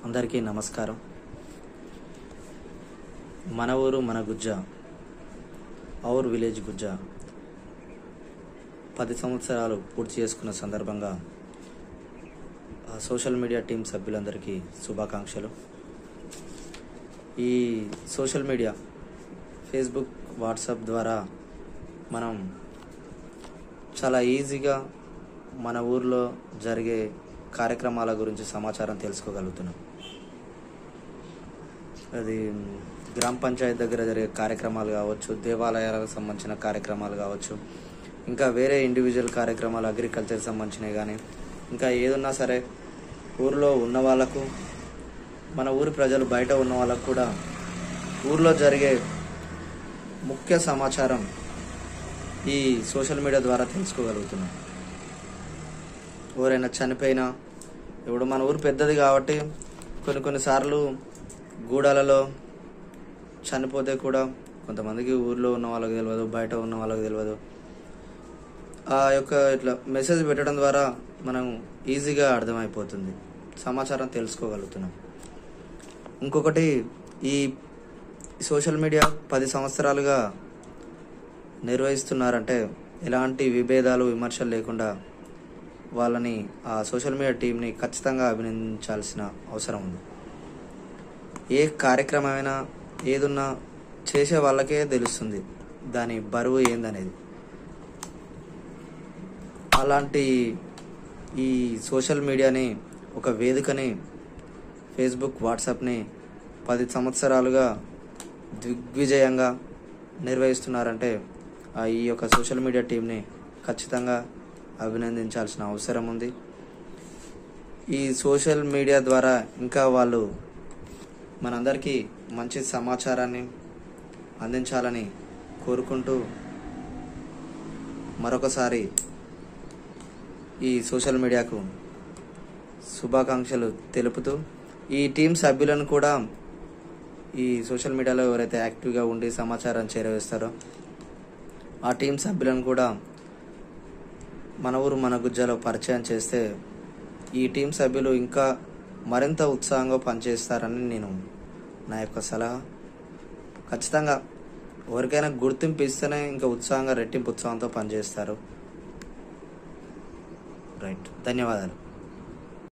అందరికీ నమస్కారం మన ఊరు మన గుజ్జ అవర్ విలేజ్ గుజ్జ పది సంవత్సరాలు పూర్తి చేసుకున్న సందర్భంగా ఆ సోషల్ మీడియా టీం సభ్యులందరికీ శుభాకాంక్షలు ఈ సోషల్ మీడియా ఫేస్బుక్ వాట్సాప్ ద్వారా మనం చాలా ఈజీగా మన ఊర్లో జరిగే కార్యక్రమాల గురించి సమాచారం తెలుసుకోగలుగుతున్నాం అది గ్రామ పంచాయతీ దగ్గర జరిగే కార్యక్రమాలు కావచ్చు దేవాలయాలకు సంబంధించిన కార్యక్రమాలు కావచ్చు ఇంకా వేరే ఇండివిజువల్ కార్యక్రమాలు అగ్రికల్చర్ సంబంధించినవి కానీ ఇంకా ఏదున్నా సరే ఊర్లో ఉన్న వాళ్ళకు మన ఊరి ప్రజలు బయట ఉన్న వాళ్ళకు కూడా ఊర్లో జరిగే ముఖ్య సమాచారం ఈ సోషల్ మీడియా ద్వారా తెలుసుకోగలుగుతున్నాం ఎవరైనా చనిపోయినా ఇప్పుడు మన ఊరు పెద్దది కాబట్టి కొన్ని కొన్నిసార్లు గూడాలలో చనిపోతే కూడా కొంతమందికి ఊర్లో ఉన్న వాళ్ళకి తెలియదు బయట ఉన్న వాళ్ళకి తెలియదు ఆ యొక్క ఇట్లా మెసేజ్ పెట్టడం ద్వారా మనం ఈజీగా అర్థమైపోతుంది సమాచారం తెలుసుకోగలుగుతున్నాం ఇంకొకటి ఈ సోషల్ మీడియా పది సంవత్సరాలుగా నిర్వహిస్తున్నారంటే ఎలాంటి విభేదాలు విమర్శలు లేకుండా వాళ్ళని ఆ సోషల్ మీడియా టీంని ఖచ్చితంగా అభినందించాల్సిన అవసరం ఉంది ఏ కార్యక్రమమైనా ఏదున్నా చేసే వాళ్ళకే తెలుస్తుంది దాని బరువు ఏందనేది అలాంటి ఈ సోషల్ మీడియాని ఒక వేదికని ఫేస్బుక్ వాట్సాప్ని పది సంవత్సరాలుగా దిగ్విజయంగా నిర్వహిస్తున్నారంటే ఆ ఈ యొక్క సోషల్ మీడియా టీంని ఖచ్చితంగా అభినందించాల్సిన అవసరం ఉంది ఈ సోషల్ మీడియా ద్వారా ఇంకా వాళ్ళు మనందరికీ మంచి సమాచారాన్ని అందించాలని కోరుకుంటూ మరొకసారి ఈ సోషల్ మీడియాకు శుభాకాంక్షలు తెలుపుతూ ఈ టీం సభ్యులను కూడా ఈ సోషల్ మీడియాలో ఎవరైతే యాక్టివ్గా ఉండి సమాచారం చేరవేస్తారో ఆ టీం సభ్యులను కూడా మన ఊరు మన గుజ్జలో పరిచయం చేస్తే ఈ టీం సభ్యులు ఇంకా మరింత ఉత్సాహంగా పనిచేస్తారని నేను నా యొక్క సలహా ఖచ్చితంగా ఎవరికైనా గుర్తింపు ఇస్తేనే ఇంకా ఉత్సాహంగా రెట్టింపు ఉత్సాహంతో పనిచేస్తారు రైట్ ధన్యవాదాలు